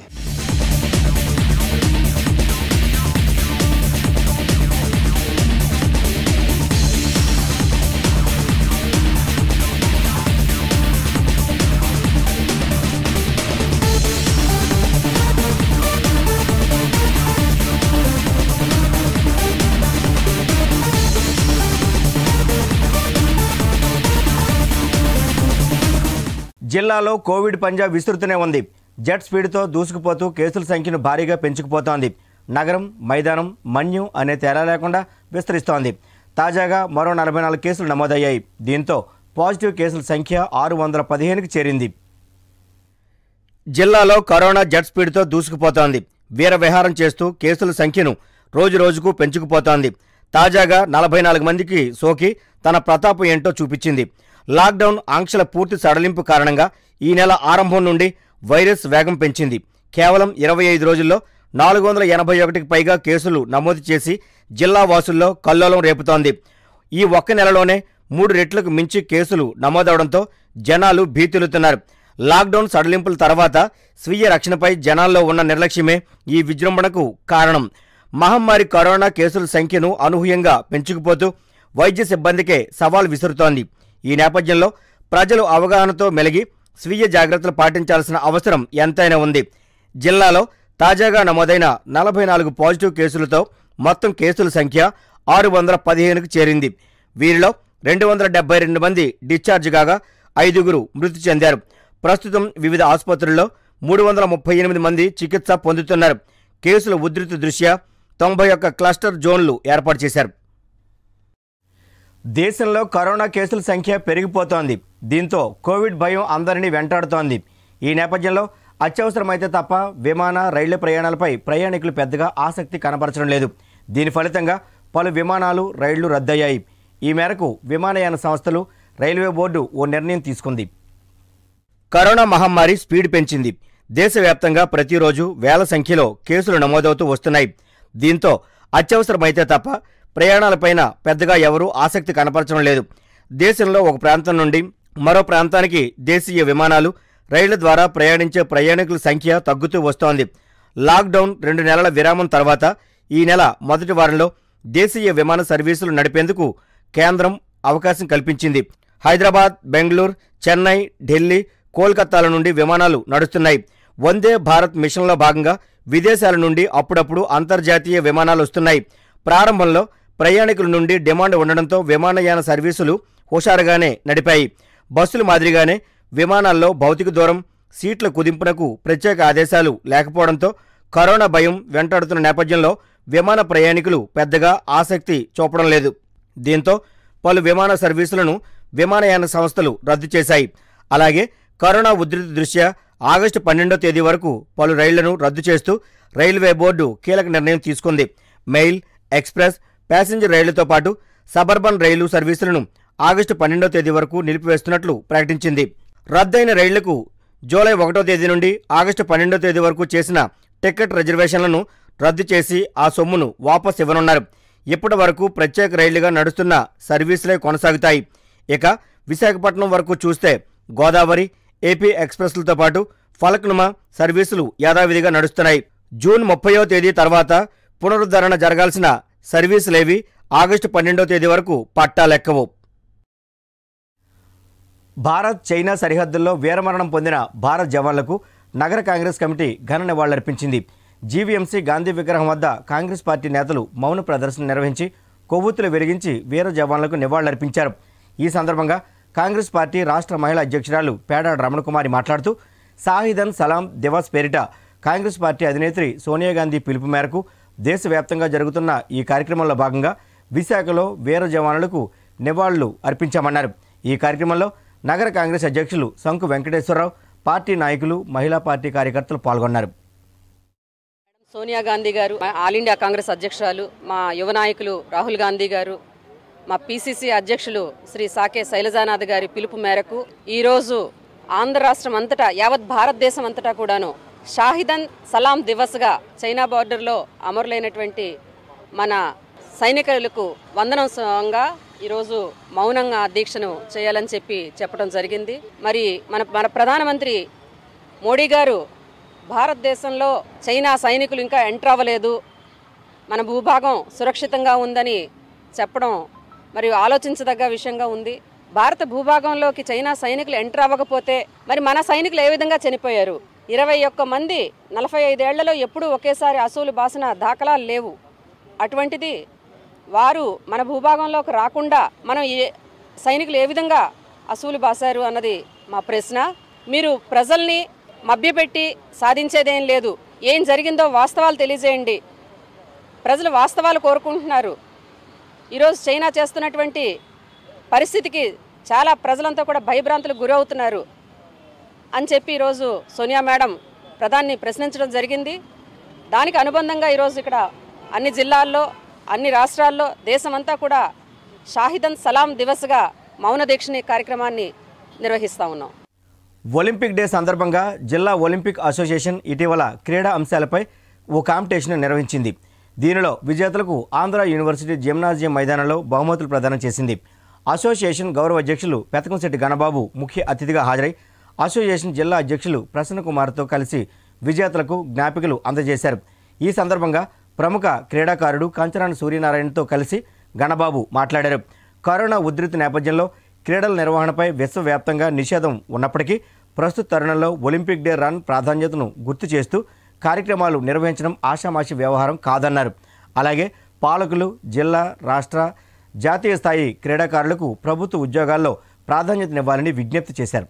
Speaker 1: జిల్లాలో కోవిడ్ పంజా విస్తృతనే ఉంది జెట్ స్పీడ్తో దూసుకుపోతూ కేసుల సంఖ్యను భారీగా పెంచుకుపోతోంది నగరం మైదానం మన్యం అనే తేడా లేకుండా విస్తరిస్తోంది తాజాగా మరో నలభై నాలుగు కేసులు నమోదయ్యాయి దీంతో పాజిటివ్ కేసుల సంఖ్య ఆరు వందల పదిహేనుకి చేరింది జిల్లాలో కరోనా జెట్ స్పీడ్తో దూసుకుపోతోంది వీర విహారం చేస్తూ కేసుల సంఖ్యను రోజు రోజుకు పెంచుకుపోతోంది తాజాగా నలభై నాలుగు మందికి సోకి తన ప్రతాపం ఏంటో చూపించింది లాక్డౌన్ ఆంక్షల పూర్తి సడలింపు కారణంగా ఈ నెల ఆరంభం నుండి వైరస్ వేగం పెంచింది కేవలం ఇరవై ఐదు రోజుల్లో నాలుగు వందల ఎనభై ఒకటికి పైగా కేసులు నమోదు చేసి జిల్లా వాసుల్లో కల్లోలం రేపుతోంది ఈ ఒక్క నెలలోనే మూడు రెట్లకు మించి కేసులు నమోదవడంతో జనాలు భీతిల్లుతున్నారు లాక్డౌన్ సడలింపుల తర్వాత స్వీయ రక్షణపై జనాల్లో ఉన్న నిర్లక్ష్యమే ఈ విజృంభణకు కారణం మహమ్మారి కరోనా కేసుల సంఖ్యను అనూహ్యంగా పెంచుకుపోతూ వైద్య సిబ్బందికే సవాల్ విసురుతోంది ఈ నేపథ్యంలో ప్రజలు అవగాహనతో మెలిగి స్వీయ జాగ్రత్తలు పాటించాల్సిన అవసరం ఎంతైనా ఉంది జిల్లాలో తాజాగా నమోదైన నలభై నాలుగు పాజిటివ్ కేసులతో మొత్తం కేసుల సంఖ్య ఆరు వందల పదిహేనుకు చేరింది వీరిలో రెండు వందల డెబ్బై రెండు మంది డిశ్చార్జ్ కాగా ఐదుగురు మృతి చెందారు ప్రస్తుతం వివిధ ఆసుపత్రుల్లో మూడు వందల ముప్పై ఎనిమిది మంది చికిత్స పొందుతున్నారు కేసుల ఉధృతి దృష్ట్యా తొంభై ఒక్క క్లస్టర్ జోన్లు ఏర్పాటు చేశారు దేశంలో కరోనా కేసుల సంఖ్య పెరిగిపోతోంది దీంతో కోవిడ్ భయం అందరినీ వెంటాడుతోంది ఈ నేపథ్యంలో అత్యవసరమైతే తప్ప విమాన రైళ్ల ప్రయాణాలపై ప్రయాణికులు పెద్దగా ఆసక్తి కనబరచడం లేదు దీని ఫలితంగా పలు విమానాలు రైళ్లు రద్దయ్యాయి ఈ మేరకు విమానయాన సంస్థలు రైల్వే బోర్డు ఓ నిర్ణయం తీసుకుంది కరోనా మహమ్మారి స్పీడ్ పెంచింది దేశవ్యాప్తంగా ప్రతిరోజు వేల సంఖ్యలో కేసులు నమోదవుతూ వస్తున్నాయి దీంతో అత్యవసరమైతే తప్ప ప్రయాణాలపైన పెద్దగా ఎవరూ ఆసక్తి కనపరచడం లేదు దేశంలో ఒక ప్రాంతం నుండి మరో ప్రాంతానికి దేశీయ విమానాలు రైళ్ల ద్వారా ప్రయాణించే ప్రయాణికుల సంఖ్య తగ్గుతూ వస్తోంది లాక్డౌన్ రెండు నెలల విరామం తర్వాత ఈ నెల మొదటి వారంలో దేశీయ విమాన సర్వీసులు నడిపేందుకు కేంద్రం అవకాశం కల్పించింది హైదరాబాద్ బెంగళూరు చెన్నై ఢిల్లీ కోల్కతాల నుండి విమానాలు నడుస్తున్నాయి వందే భారత్ మిషన్లో భాగంగా విదేశాల నుండి అప్పుడప్పుడు అంతర్జాతీయ విమానాలు వస్తున్నాయి ప్రారంభంలో ప్రయాణికుల నుండి డిమాండ్ ఉండడంతో విమానయాన సర్వీసులు హుషారుగానే నడిపాయి బస్సుల మాదిరిగానే విమానాల్లో భౌతిక దూరం సీట్ల కుదింపునకు ప్రత్యేక ఆదేశాలు లేకపోవడంతో కరోనా భయం వెంటాడుతున్న నేపథ్యంలో విమాన ప్రయాణికులు పెద్దగా ఆసక్తి చూపడం లేదు దీంతో పలు విమాన సర్వీసులను విమానయాన సంస్థలు రద్దు చేశాయి అలాగే కరోనా ఉధృతి దృష్ట్యా ఆగస్టు పన్నెండో తేదీ వరకు పలు రైళ్లను రద్దు చేస్తూ రైల్వే బోర్డు కీలక నిర్ణయం తీసుకుంది మెయిల్ ఎక్స్ప్రెస్ ప్యాసింజర్ రైళ్లతో పాటు సబర్బన్ రైలు సర్వీసులను ఆగస్టు పన్నెండో తేదీ వరకు నిలిపివేస్తున్నట్లు ప్రకటించింది రద్దయిన రైళ్లకు జూలై ఒకటో తేదీ నుండి ఆగస్టు పన్నెండో తేదీ వరకు చేసిన టికెట్ రిజర్వేషన్లను రద్దు చేసి ఆ సొమ్మును వాపస్ ఇవ్వనున్నారు ఇప్పటి వరకు ప్రత్యేక రైళ్లుగా నడుస్తున్న సర్వీసులే కొనసాగుతాయి ఇక విశాఖపట్నం వరకు చూస్తే గోదావరి ఏపీ ఎక్స్ప్రెస్లతో పాటు ఫలక్నుమా సర్వీసులు యథావిధిగా నడుస్తున్నాయి జూన్ ముప్పయో తేదీ తర్వాత పునరుద్ధరణ జరగాల్సిన సర్వీసులేవి ఆగస్టు పన్నెండో తేదీ వరకు పట్టాలెక్కవు భారత్ చైనా సరిహద్దుల్లో వీరమరణం పొందిన భారత్ జవాన్లకు నగర కాంగ్రెస్ కమిటీ ఘన నివాళులర్పించింది జీవీఎంసీ గాంధీ విగ్రహం వద్ద కాంగ్రెస్ పార్టీ నేతలు మౌన ప్రదర్శన నిర్వహించి కొవ్వొత్తులు వెలిగించి వీర జవాన్లకు నివాళులర్పించారు ఈ సందర్భంగా కాంగ్రెస్ పార్టీ రాష్ట్ర మహిళా అధ్యక్షురాలు పేడాడ రమణకుమారి మాట్లాడుతూ సాహిదన్ సలాం దివాస్ పేరిట కాంగ్రెస్ పార్టీ అధినేత్రి సోనియా గాంధీ పిలుపు మేరకు దేశవ్యాప్తంగా జరుగుతున్న ఈ కార్యక్రమంలో భాగంగా విశాఖలో వీర జవానులకు నివాళులు అర్పించామన్నారు ఈ కార్యక్రమంలో నగర కాంగ్రెస్ అధ్యక్షులు శంకు వెంకటేశ్వరరావు పార్టీ నాయకులు మహిళా పార్టీ కార్యకర్తలు పాల్గొన్నారు
Speaker 11: సోనియా గాంధీ గారు మా ఆల్ ఇండియా కాంగ్రెస్ అధ్యక్షురాలు మా యువ నాయకులు రాహుల్ గాంధీ గారు మా పిసిసి అధ్యక్షులు శ్రీ సాకే శైలజానాథ్ గారి పిలుపు మేరకు ఈరోజు ఆంధ్ర రాష్ట్రం అంతటా యావత్ భారతదేశం అంతటా కూడాను షాహిదన్ సలాం దివస్గా చైనా బార్డర్లో అమరులైనటువంటి మన సైనికులకు వందనం సంగా ఈరోజు మౌనంగా దీక్షను చేయాలని చెప్పి చెప్పడం జరిగింది మరి మన మన ప్రధానమంత్రి మోడీ గారు భారతదేశంలో చైనా సైనికులు ఇంకా ఎంటర్ అవ్వలేదు మన భూభాగం సురక్షితంగా ఉందని చెప్పడం మరి ఆలోచించదగ్గ విషయంగా ఉంది భారత భూభాగంలోకి చైనా సైనికులు ఎంటర్ అవ్వకపోతే మరి మన సైనికులు ఏ విధంగా చనిపోయారు ఇరవై ఒక్క మంది నలభై ఐదేళ్లలో ఎప్పుడూ ఒకేసారి అసూలు బాసిన దాఖలాలు లేవు అటువంటిది వారు మన భూభాగంలోకి రాకుండా మనం ఏ సైనికులు ఏ విధంగా అసూలు బాసారు అన్నది మా ప్రశ్న మీరు ప్రజల్ని మభ్యపెట్టి సాధించేదేం లేదు ఏం జరిగిందో వాస్తవాలు తెలియజేయండి ప్రజలు వాస్తవాలు కోరుకుంటున్నారు ఈరోజు చైనా చేస్తున్నటువంటి పరిస్థితికి చాలా ప్రజలంతా కూడా భయభ్రాంతులకు గురవుతున్నారు అని చెప్పి ఈరోజు సోనియా మేడం ప్రధాన్ని ప్రశ్నించడం జరిగింది దానికి అనుబంధంగా ఈరోజు ఇక్కడ అన్ని జిల్లాల్లో అన్ని రాష్ట్రాల్లో దేశమంతా కూడా షాహిదన్ సలాం దివస్గా మౌన దీక్షని కార్యక్రమాన్ని నిర్వహిస్తూ ఉన్నాం
Speaker 1: ఒలింపిక్ డే సందర్భంగా జిల్లా ఒలింపిక్ అసోసియేషన్ ఇటీవల క్రీడా అంశాలపై ఓ కాంపిటీషన్ నిర్వహించింది దీనిలో విజేతలకు ఆంధ్ర యూనివర్సిటీ జిమ్నాజియం మైదానంలో బహుమతులు ప్రదానం చేసింది అసోసియేషన్ గౌరవ అధ్యక్షులు పెతకంశెట్టి గణబాబు ముఖ్య అతిథిగా హాజరై అసోసియేషన్ జిల్లా అధ్యక్షులు ప్రసన్న కుమార్తో కలిసి విజేతలకు జ్ఞాపికలు అందజేశారు ఈ సందర్భంగా ప్రముఖ క్రీడాకారుడు కంచరాని సూర్యనారాయణతో కలిసి గణబాబు మాట్లాడారు కరోనా ఉధృతి నేపథ్యంలో క్రీడల నిర్వహణపై విశ్వవ్యాప్తంగా నిషేధం ఉన్నప్పటికీ ప్రస్తుత తరుణంలో ఒలింపిక్ డే రన్ ప్రాధాన్యతను గుర్తు చేస్తూ కార్యక్రమాలు నిర్వహించడం ఆషామాషి వ్యవహారం కాదన్నారు అలాగే పాలకులు జిల్లా రాష్ట్ర జాతీయ స్థాయి క్రీడాకారులకు ప్రభుత్వ ఉద్యోగాల్లో ప్రాధాన్యతనివ్వాలని విజ్ఞప్తి చేశారు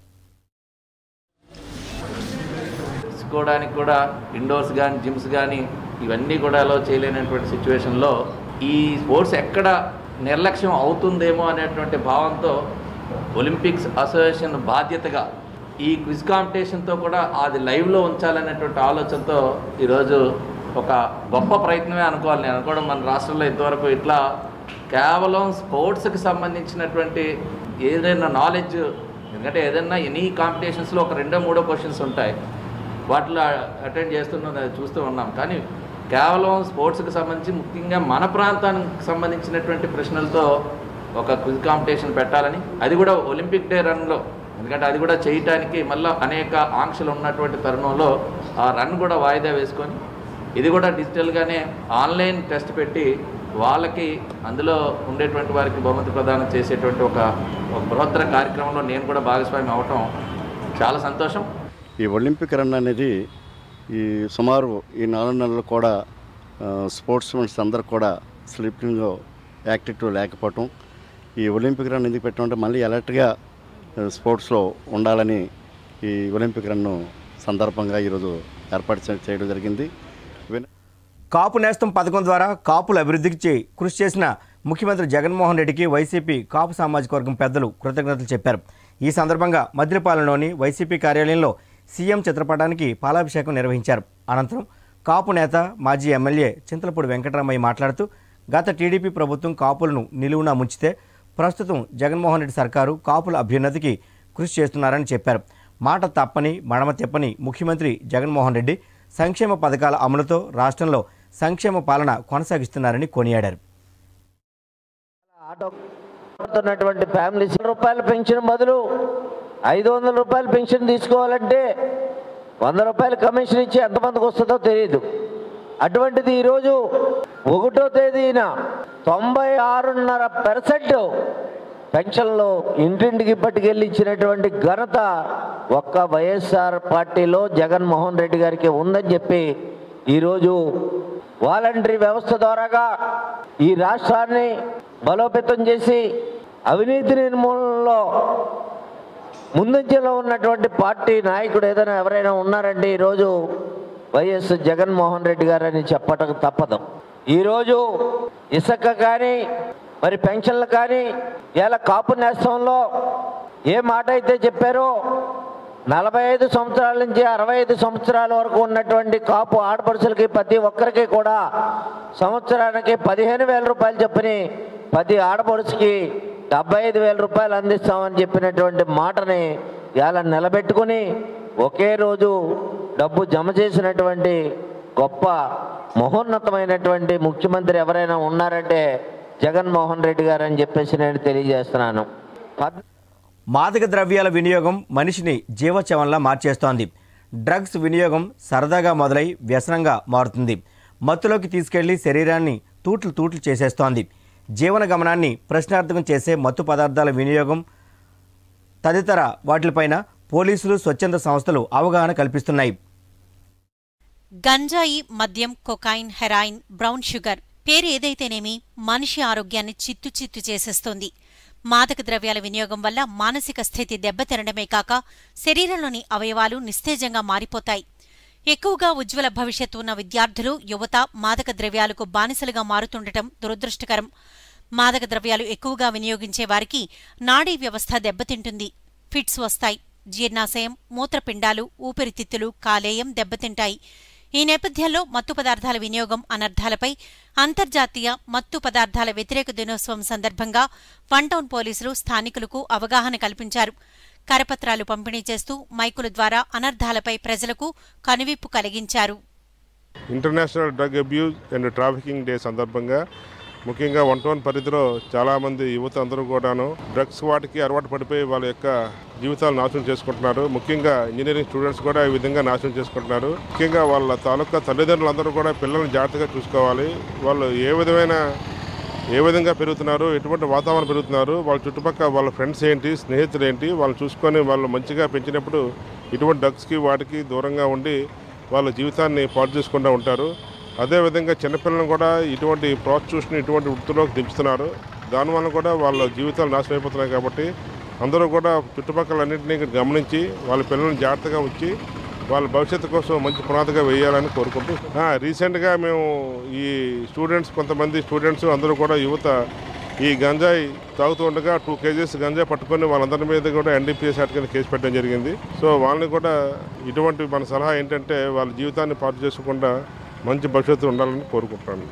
Speaker 12: తీసుకోవడానికి కూడా ఇండోర్స్ కానీ జిమ్స్ కానీ ఇవన్నీ కూడా అలో చేయలేనటువంటి సిచ్యువేషన్లో ఈ స్పోర్ట్స్ ఎక్కడ నిర్లక్ష్యం అవుతుందేమో అనేటువంటి భావంతో ఒలింపిక్స్ అసోసియేషన్ బాధ్యతగా ఈ క్విజ్ కాంపిటీషన్తో కూడా అది లైవ్లో ఉంచాలనేటువంటి ఆలోచనతో ఈరోజు ఒక గొప్ప ప్రయత్నమే అనుకోవాలి నేను అనుకోవడం మన రాష్ట్రంలో ఇంతవరకు ఇట్లా కేవలం స్పోర్ట్స్కి సంబంధించినటువంటి ఏదైనా నాలెడ్జ్ ఎందుకంటే ఏదన్నా ఎనీ కాంపిటీషన్స్లో ఒక రెండో మూడో క్వశ్చన్స్ ఉంటాయి వాటిలో అటెండ్ చేస్తున్న చూస్తూ ఉన్నాం కానీ కేవలం స్పోర్ట్స్కి సంబంధించి ముఖ్యంగా మన ప్రాంతానికి సంబంధించినటువంటి ప్రశ్నలతో ఒక క్విజ్ కాంపిటీషన్ పెట్టాలని అది కూడా ఒలింపిక్ డే రన్లో ఎందుకంటే అది కూడా చేయటానికి మళ్ళీ అనేక ఆంక్షలు ఉన్నటువంటి తరుణంలో ఆ రన్ కూడా వాయిదా వేసుకొని ఇది కూడా డిజిటల్గానే ఆన్లైన్ టెస్ట్ పెట్టి వాళ్ళకి అందులో ఉండేటువంటి వారికి బహుమతి ప్రదానం చేసేటువంటి ఒక ఒక బృహత్తర కార్యక్రమంలో నేను కూడా భాగస్వామి అవటం చాలా సంతోషం
Speaker 13: ఈ ఒలింపిక్ రన్ అనేది ఈ సుమారు ఈ నాలుగు నెలలు కూడా స్పోర్ట్స్ మెన్స్ అందరు కూడా స్లీపింగ్ యాక్టివ్ లేకపోవటం ఈ ఒలింపిక్ రన్ ఎందుకు పెట్టమంటే మళ్ళీ అలర్ట్గా స్పోర్ట్స్లో ఉండాలని ఈ ఒలింపిక్ రన్ను సందర్భంగా ఈరోజు ఏర్పాటు చే- చేయడం జరిగింది విన-
Speaker 1: కాపు నేస్తం పథకం ద్వారా కాపుల అభివృద్ధికి చే- కృషి చేసిన ముఖ్యమంత్రి జగన్మోహన్ రెడ్డికి వైసీపీ కాపు సామాజిక వర్గం పెద్దలు కృతజ్ఞతలు చెప్పారు ఈ సందర్భంగా మద్రిపాలెంలోని వైసీపీ కార్యాలయంలో సీఎం చిత్రపటానికి పాలాభిషేకం నిర్వహించారు అనంతరం కాపు నేత మాజీ ఎమ్మెల్యే చింతలపూడి వెంకటరామయ్య మాట్లాడుతూ గత టీడీపీ ప్రభుత్వం కాపులను నిలువునా ముంచితే ప్రస్తుతం జగన్మోహన్ రెడ్డి సర్కారు కాపుల అభ్యున్నతికి కృషి చేస్తున్నారని చెప్పారు మాట తప్పని మడమ తిప్పని ముఖ్యమంత్రి జగన్మోహన్ రెడ్డి సంక్షేమ పథకాల అమలుతో రాష్ట్రంలో సంక్షేమ పాలన కొనసాగిస్తున్నారని కొనియాడారు
Speaker 14: ఉన్నటువంటి ఫ్యామిలీస్ రూపాయల పెన్షన్ బదులు ఐదు వందల రూపాయల పెన్షన్ తీసుకోవాలంటే వంద రూపాయల కమిషన్ ఇచ్చి ఎంతమందికి వస్తుందో తెలియదు అటువంటిది ఈరోజు ఒకటో తేదీన తొంభై ఆరున్నర పర్సెంట్ పెన్షన్లు ఇంటింటికి పట్టుకెళ్ళి ఇచ్చినటువంటి ఘనత ఒక్క వైఎస్ఆర్ పార్టీలో జగన్మోహన్ రెడ్డి గారికి ఉందని చెప్పి ఈరోజు వాలంటరీ వ్యవస్థ ద్వారాగా ఈ రాష్ట్రాన్ని బలోపేతం చేసి అవినీతి నిర్మూలనలో ముందంజలో ఉన్నటువంటి పార్టీ నాయకుడు ఏదైనా ఎవరైనా ఉన్నారంటే ఈరోజు వైఎస్ జగన్మోహన్ రెడ్డి గారు అని చెప్పటం తప్పదు ఈరోజు ఇసుక కానీ మరి పెన్షన్లు కానీ ఇలా కాపు నేస్తంలో ఏ మాట అయితే చెప్పారో నలభై ఐదు సంవత్సరాల నుంచి అరవై ఐదు సంవత్సరాల వరకు ఉన్నటువంటి కాపు ఆడపడుచులకి ప్రతి ఒక్కరికి కూడా సంవత్సరానికి పదిహేను వేల రూపాయలు చెప్పని ప్రతి ఆడపడుచుకి డెబ్బై ఐదు వేల రూపాయలు అందిస్తామని చెప్పినటువంటి మాటని ఇలా నిలబెట్టుకుని ఒకే రోజు డబ్బు జమ చేసినటువంటి గొప్ప మహోన్నతమైనటువంటి ముఖ్యమంత్రి ఎవరైనా ఉన్నారంటే జగన్మోహన్ రెడ్డి గారు అని చెప్పేసి నేను తెలియజేస్తున్నాను పద్
Speaker 1: మాదక ద్రవ్యాల వినియోగం మనిషిని జీవచవంలా మార్చేస్తోంది డ్రగ్స్ వినియోగం సరదాగా మొదలై వ్యసనంగా మారుతుంది మత్తులోకి తీసుకెళ్లి శరీరాన్ని తూట్లు తూట్లు చేసేస్తోంది జీవన గమనాన్ని ప్రశ్నార్థకం చేసే మత్తు పదార్థాల వినియోగం తదితర వాటిపైన పోలీసులు స్వచ్ఛంద సంస్థలు అవగాహన కల్పిస్తున్నాయి
Speaker 5: గంజాయి మద్యం కొకాయిన్ హెరాయిన్ బ్రౌన్ షుగర్ పేరు ఏదైతేనేమి మనిషి ఆరోగ్యాన్ని చిత్తు చిత్తు చేసేస్తోంది మాదక ద్రవ్యాల వినియోగం వల్ల మానసిక స్థితి దెబ్బతినడమే కాక శరీరంలోని అవయవాలు నిస్తేజంగా మారిపోతాయి ఎక్కువగా ఉజ్వల భవిష్యత్తు ఉన్న విద్యార్థులు యువత మాదక ద్రవ్యాలకు బానిసలుగా మారుతుండటం దురదృష్టకరం మాదక ద్రవ్యాలు ఎక్కువగా వినియోగించే వారికి నాడీ వ్యవస్థ దెబ్బతింటుంది ఫిట్స్ వస్తాయి జీర్ణాశయం మూత్రపిండాలు ఊపిరితిత్తులు కాలేయం దెబ్బతింటాయి ఈ నేపథ్యంలో మత్తు పదార్థాల వినియోగం అనర్థాలపై అంతర్జాతీయ మత్తు పదార్థాల వ్యతిరేక దినోత్సవం సందర్భంగా వన్ టౌన్ పోలీసులు స్థానికులకు అవగాహన కల్పించారు కరపత్రాలు పంపిణీ చేస్తూ మైకుల ద్వారా అనర్థాలపై ప్రజలకు కనువిప్పు కలిగించారు
Speaker 6: international drug abuse and trafficking day సందర్భంగా ముఖ్యంగా వన్ టౌన్ పరిధిలో చాలామంది యువత అందరూ కూడాను డ్రగ్స్ వాటికి అలవాటు పడిపోయి వాళ్ళ యొక్క జీవితాలు నాశనం చేసుకుంటున్నారు ముఖ్యంగా ఇంజనీరింగ్ స్టూడెంట్స్ కూడా ఈ విధంగా నాశనం చేసుకుంటున్నారు ముఖ్యంగా వాళ్ళ తాలూకా తల్లిదండ్రులందరూ కూడా పిల్లల్ని జాగ్రత్తగా చూసుకోవాలి వాళ్ళు ఏ విధమైన ఏ విధంగా పెరుగుతున్నారు ఎటువంటి వాతావరణం పెరుగుతున్నారు వాళ్ళ చుట్టుపక్కల వాళ్ళ ఫ్రెండ్స్ ఏంటి స్నేహితులు ఏంటి వాళ్ళు చూసుకొని వాళ్ళు మంచిగా పెంచినప్పుడు ఇటువంటి డ్రగ్స్కి వాటికి దూరంగా ఉండి వాళ్ళ జీవితాన్ని పాటు చేసుకుంటూ ఉంటారు అదేవిధంగా చిన్నపిల్లలను కూడా ఇటువంటి ప్రాస్టిట్యూషన్ ఇటువంటి వృత్తిలోకి దించుతున్నారు దానివల్ల కూడా వాళ్ళ జీవితాలు నాశనం అయిపోతున్నాయి కాబట్టి అందరూ కూడా చుట్టుపక్కలన్నింటినీ గమనించి వాళ్ళ పిల్లల్ని జాగ్రత్తగా ఉంచి వాళ్ళ భవిష్యత్తు కోసం మంచి పునాదిగా వేయాలని కోరుకుంటూ ఆ, రీసెంట్గా మేము ఈ స్టూడెంట్స్ కొంతమంది స్టూడెంట్స్ అందరూ కూడా యువత ఈ గంజాయి తాగుతూ ఉండగా టూ కేజీస్ గంజాయి పట్టుకొని వాళ్ళందరి మీద కూడా ఎన్డీపీఎస్ యాక్ట్ కింద కేసు పెట్టడం జరిగింది సో వాళ్ళని కూడా ఇటువంటి మన సలహా ఏంటంటే వాళ్ళ జీవితాన్ని పాటు చేసుకుండా మంచి భవిష్యత్తు ఉండాలని కోరుకుంటాను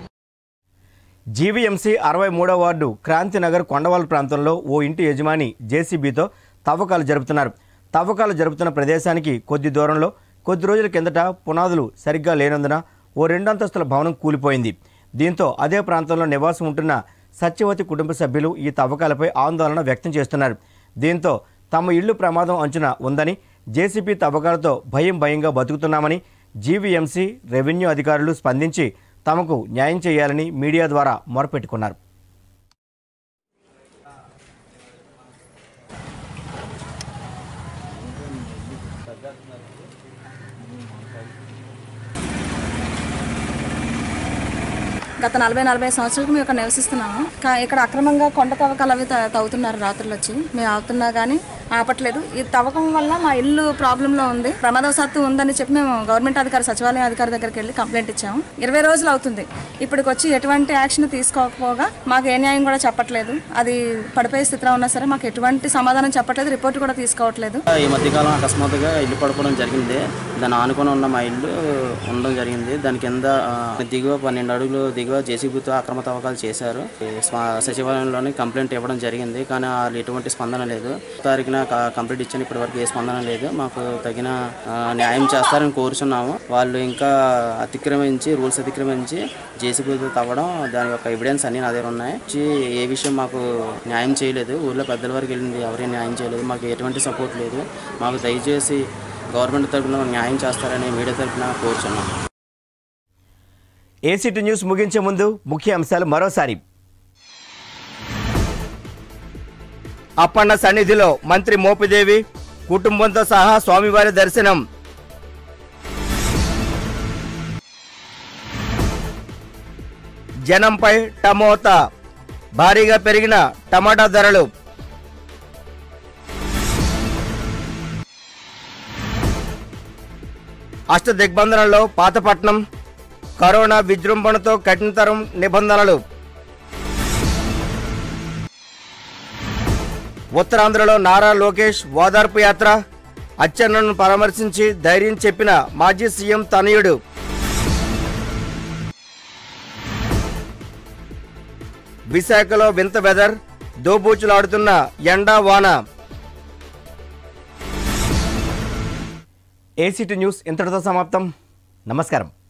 Speaker 1: జీవీఎంసీ అరవై మూడో వార్డు క్రాంతినగర్ కొండవాల్ ప్రాంతంలో ఓ ఇంటి యజమాని జేసీబీతో తవ్వకాలు జరుపుతున్నారు తవ్వకాలు జరుపుతున్న ప్రదేశానికి కొద్ది దూరంలో కొద్ది రోజుల కిందట పునాదులు సరిగ్గా లేనందున ఓ రెండంతస్తుల భవనం కూలిపోయింది దీంతో అదే ప్రాంతంలో నివాసం ఉంటున్న సత్యవతి కుటుంబ సభ్యులు ఈ తవ్వకాలపై ఆందోళన వ్యక్తం చేస్తున్నారు దీంతో తమ ఇళ్లు ప్రమాదం అంచున ఉందని జేసీబీ తవ్వకాలతో భయం భయంగా బతుకుతున్నామని జీవీఎంసీ రెవెన్యూ అధికారులు స్పందించి తమకు న్యాయం చేయాలని మీడియా ద్వారా మొరపెట్టుకున్నారు
Speaker 15: గత నలభై నలభై సంవత్సరాలకు మేము ఇక్కడ నివసిస్తున్నాము కా- ఇక్కడ అక్రమంగా కొండ తవ్వకాలు అవి త- తవ్వుతున్నారు రాత్రులు వచ్చి మేము ఆపుతున్నా కానీ ఆపట్లేదు ఈ తవ్వకం వల్ల మా ఇల్లు ప్రాబ్లంలో ఉంది ప్రమాదవశాత్తు ఉందని చెప్పి మేము గవర్నమెంట్ అధికారి సచివాలయం అధికారి దగ్గరికి వెళ్ళి కంప్లైంట్ ఇచ్చాము ఇరవై రోజులు అవుతుంది ఇప్పటికి వచ్చి ఎటువంటి యాక్షన్ తీసుకోకపోగా మాకు ఏ న్యాయం కూడా చెప్పట్లేదు అది పడిపోయే స్థితిలో ఉన్నా సరే మాకు ఎటువంటి సమాధానం చెప్పట్లేదు రిపోర్ట్ కూడా తీసుకోవట్లేదు
Speaker 16: ఈ మధ్యకాలం అకస్మాత్తుగా ఇల్లు పడిపోవడం జరిగింది దాన్ని ఆనుకొని ఉన్న మా ఇల్లు ఉండడం జరిగింది దాని కింద ఆ, దిగువ పన్నెండు అడుగులు దిగువ జేసీబీతో అక్రమ తవ్వకాలు చేశారు ఈ స్వ- సచివాలయంలోని కంప్లైంట్ ఇవ్వడం జరిగింది కానీ వాళ్ళు ఎటువంటి స్పందన లేదు తారీఖున క- కంప్లైంట్ ఇచ్చాను ఇప్పటి వరకు ఏ స్పందన లేదు మాకు తగిన ఆ, న్యాయం చేస్తారని కోరుచున్నాము వాళ్ళు ఇంకా అతిక్రమించి రూల్స్ అతిక్రమించి జేసీబీతో తవ్వడం దాని యొక్క ఎవిడెన్స్ అన్ని నా దగ్గర ఉన్నాయి వచ్చి ఏ విషయం మాకు న్యాయం చేయలేదు ఊర్లో పెద్దల వరకు వెళ్ళింది ఎవరేం న్యాయం చేయలేదు మాకు ఎటువంటి సపోర్ట్ లేదు మాకు దయచేసి గవర్నమెంట్ తరఫున న్యాయం చేస్తారని మీడియా తరఫున కోరుచున్నాం
Speaker 1: ఏసీటీ న్యూస్ ముగించే ముందు ముఖ్య అంశాలు మరోసారి అప్పన్న సన్నిధిలో మంత్రి మోపిదేవి కుటుంబంతో సహా స్వామివారి దర్శనం జనంపై టమోటా భారీగా పెరిగిన టమాటా ధరలు అష్ట దిగ్బంధనలో పాతపట్నం కరోనా విజృంభణతో కఠినతరం నిబంధనలు ఉత్తరాంధ్రలో నారా లోకేష్ ఓదార్పు యాత్ర అచ్చెన్నను పరామర్శించి ధైర్యం చెప్పిన మాజీ సీఎం తనయుడు విశాఖలో వింత వెదర్ దోబూచులాడుతున్న ఎండా వాన ఏసీటీ న్యూస్ ఇంతటితో సమాప్తం నమస్కారం